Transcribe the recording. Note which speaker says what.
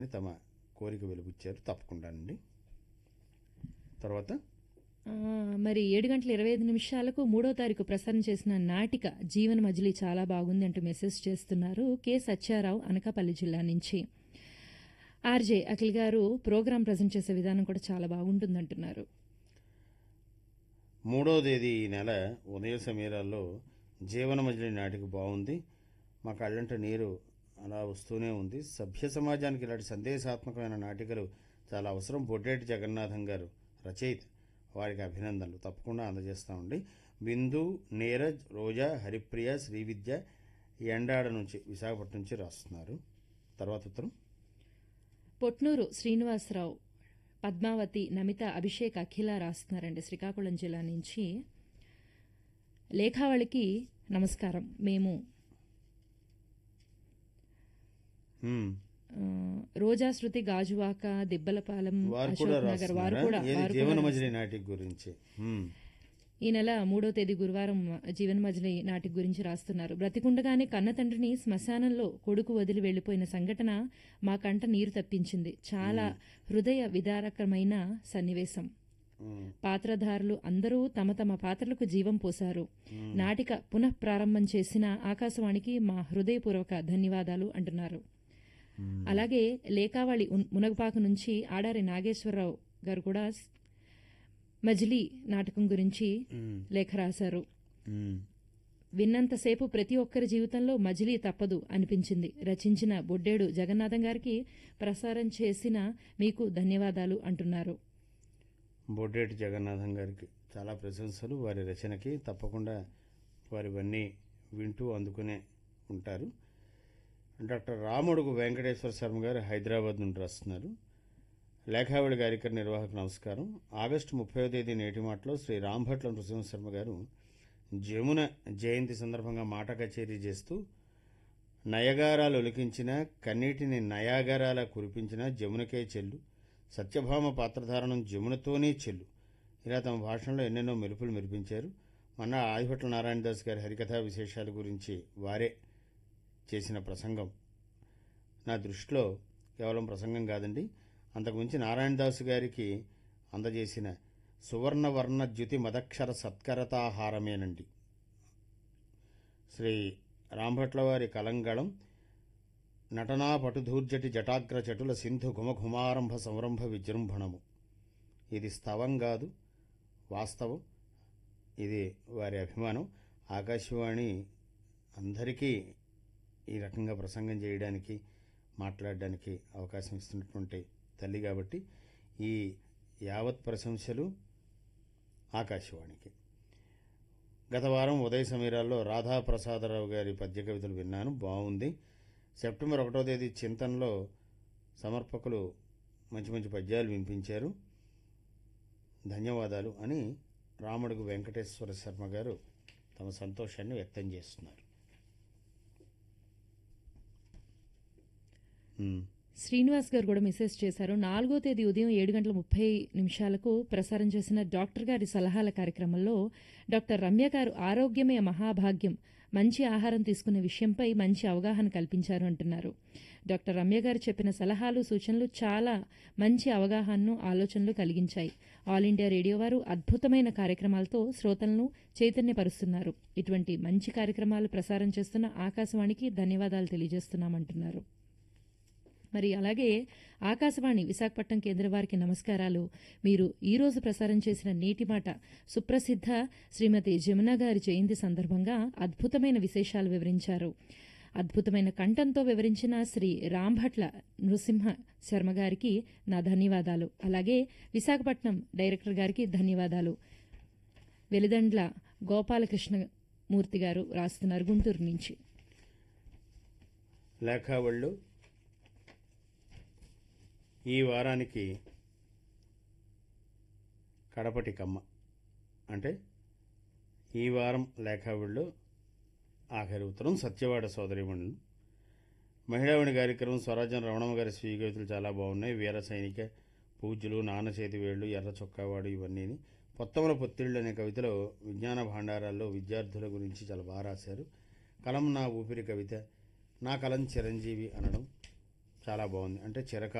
Speaker 1: అని తమ కోరిక వెలుబుచ్చారు తప్పకుండానండి తర్వాత
Speaker 2: ఆ, మరి ఏడు గంటల ఇరవై ఐదు నిమిషాలకు మూడో తారీఖు ప్రసారం చేసిన నాటిక జీవన మజిలీ చాలా బాగుంది అంటూ మెసేజ్ చేస్తున్నారు కె సత్యారావు అనకాపల్లి జిల్లా నుంచి ఆర్జే అఖిల్ గారు ప్రోగ్రాం ప్రజెంట్ చేసే విధానం కూడా చాలా బాగుంటుందంటున్నారు
Speaker 1: మూడో తేదీ ఈ నెల ఉదయ సమీరాల్లో జీవన మజిలీ నాటిక బాగుంది మా కళ్ళంట నీరు అలా వస్తూనే ఉంది సభ్య సమాజానికి ఇలాంటి సందేశాత్మకమైన నాటికలు చాలా అవసరం బొడ్డేటి జగన్నాథం గారు రచయిత వారికి అభినందనలు తప్పకుండా అందజేస్తామండి బిందు నీరజ్ రోజా హరిప్రియ శ్రీవిద్య ఎండాడ నుంచి విశాఖపట్నం నుంచి రాస్తున్నారు తర్వాత ఉత్తరం
Speaker 2: పొట్నూరు శ్రీనివాసరావు పద్మావతి నమిత అభిషేక్ అఖిల రాస్తున్నారండి శ్రీకాకుళం జిల్లా నుంచి లేఖావళికి నమస్కారం మేము
Speaker 1: హ్మ్.
Speaker 2: ఆ, రోజా శృతి గాజువాక దిబ్బలపాలెం
Speaker 1: వారు కూడా
Speaker 2: అశోక్ నగర్ వారు
Speaker 1: రాస్తున్నారా
Speaker 2: కూడా
Speaker 1: ఏది
Speaker 2: వారు
Speaker 1: జీవన
Speaker 2: కూడా
Speaker 1: మజిలీ నాటిక గురించి హ్మ్.
Speaker 2: ఈ నెల మూడో తేదీ గురువారం జీవన్ మజిలీ నాటిక గురించి రాస్తున్నారు బ్రతికుండగానే కన్న తండ్రిని శ్మశానంలో కొడుకు వదిలి వెళ్లిపోయిన సంఘటన మా కంట నీరు తప్పించింది చాలా హృదయ విదారకమైన సన్నివేశం
Speaker 1: హ్మ్.
Speaker 2: పాత్రధారులు అందరూ తమ తమ పాత్రలకు జీవం పోశారు నాటిక పునః ప్రారంభం చేసిన ఆకాశవాణికి మా హృదయపూర్వక ధన్యవాదాలు అంటున్నారు అలాగే లేకావళి ఉన్- మునగపాక నుంచి ఆడారి నాగేశ్వరరావు గారు కూడా స్- మజిలీ నాటకం గురించి
Speaker 1: హ్మ్.
Speaker 2: లేఖ రాశారు
Speaker 1: హ్మ్.
Speaker 2: విన్నంతసేపు ప్రతి ఒక్కరి జీవితంలో మజిలీ తప్పదు అనిపించింది రచించిన బొడ్డేడు జగన్నాథం గారికి ప్రసారం చేసిన మీకు ధన్యవాదాలు అంటున్నారు
Speaker 1: బొడ్డేటి జగన్నాథం గారికి చాలా ప్రశంసలు వారి రచనకి తప్పకుండా వారివన్నీ వింటూ అందుకునే ఉంటారు డాక్టర్ రాముడుగు వెంకటేశ్వర శర్మ గారు హైదరాబాద్ నుండి రాస్తున్నారు లేఖావళి కార్యక్రమ నిర్వాహకు నమస్కారం ఆగస్టు ముప్పై తేదీ నేటి మాటలో శ్రీ రాంభట్ల నృసింహ శర్మ గారు జమున జయంతి సందర్భంగా మాట కచేరీ చేస్తూ నయగారాలు ఒలికించిన కన్నీటిని నయాగారాల కురిపించిన జమునకే చెల్లు సత్యభామ పాత్రధారణం జమునతోనే చెల్లు ఇలా తమ భాషణలో ఎన్నెన్నో మెరుపులు మెరిపించారు మొన్న ఆదిభట్ల నారాయణదాస్ గారి హరికథా విశేషాల గురించి వారే చేసిన ప్రసంగం నా దృష్టిలో కేవలం ప్రసంగం కాదండి అంతకుమించి నారాయణదాస్ గారికి అందజేసిన సువర్ణవర్ణ ద్యుతి మదక్షర సత్కరతాహారమేనండి శ్రీ రాంభట్ల వారి కలంగళం నటనా పటుధూర్జటి జటాగ్ర చటుల సింధు ఘుమఘుమారంభ సంరంభ విజృంభణము ఇది స్తవం కాదు వాస్తవం ఇది వారి అభిమానం ఆకాశవాణి అందరికీ ఈ రకంగా ప్రసంగం చేయడానికి మాట్లాడడానికి అవకాశం ఇస్తున్నటువంటి తల్లి కాబట్టి ఈ యావత్ ప్రశంసలు ఆకాశవాణికి గత వారం ఉదయ సమీరాల్లో రాధాప్రసాదరావు గారి పద్య కవితలు విన్నాను బాగుంది సెప్టెంబర్ ఒకటో తేదీ చింతనలో సమర్పకులు మంచి మంచి పద్యాలు వినిపించారు ధన్యవాదాలు అని రాముడుగు వెంకటేశ్వర శర్మ గారు తమ సంతోషాన్ని వ్యక్తం చేస్తున్నారు ఉమ్,
Speaker 2: శ్రీనివాస్ గారు కూడా మెసేజ్ చేశారు నాలుగో తేదీ ఉదయం ఏడు గంటల ముప్పై నిమిషాలకు ప్రసారం చేసిన డాక్టర్ గారి సలహాల కార్యక్రమంలో డాక్టర్ రమ్య గారు ఆరోగ్యమే మహాభాగ్యం మంచి ఆహారం తీసుకునే విషయంపై మంచి అవగాహన కల్పించారు అంటున్నారు డాక్టర్ రమ్య గారు చెప్పిన సలహాలు సూచనలు చాలా మంచి అవగాహనను ఆలోచనలు కలిగించాయి ఆల్ ఇండియా రేడియో వారు అద్భుతమైన కార్యక్రమాలతో శ్రోతలను చైతన్యపరుస్తున్నారు ఇటువంటి మంచి కార్యక్రమాలు ప్రసారం చేస్తున్న ఆకాశవాణికి ధన్యవాదాలు తెలియజేస్తున్నామంటున్నారు మరి అలాగే ఆకాశవాణి విశాఖపట్నం కేంద్ర వారికి నమస్కారాలు మీరు ఈ రోజు ప్రసారం చేసిన నీటి మాట సుప్రసిద్ధ శ్రీమతి జమున గారి జయంతి సందర్భంగా అద్భుతమైన విశేషాలు వివరించారు అద్భుతమైన కంఠంతో వివరించిన శ్రీ రాంభట్ల నృసింహ శర్మ గారికి నా ధన్యవాదాలు అలాగే విశాఖపట్నం డైరెక్టర్ గారికి ధన్యవాదాలు వెలిదండ్ల గోపాలకృష్ణ మూర్తి గారు రాస్తున్నారు గుంటూరు నుంచి
Speaker 1: లేఖావళ్ళు ఈ వారానికి కడపటి కమ్మ అంటే ఈ వారం లేఖావిళ్ళు ఆఖరి ఉత్తరం సత్యవాడ సోదరిమణులు మహిళావాణి కార్యక్రమం స్వరాజ్యం రమణమ్మ గారి స్వీయ కవితలు చాలా బాగున్నాయి వీర సైనిక పూజ్యులు నాన్న చేతి వేళ్ళు ఎర్ర చొక్కావాడు ఇవన్నీ పొత్తముల పొత్తిళ్ళు అనే కవితలో విజ్ఞాన భాండారాల్లో విద్యార్థుల గురించి చాలా బాగా రాశారు కలం నా ఊపిరి కవిత నా కలం చిరంజీవి అనడం చాలా బాగుంది అంటే చిరక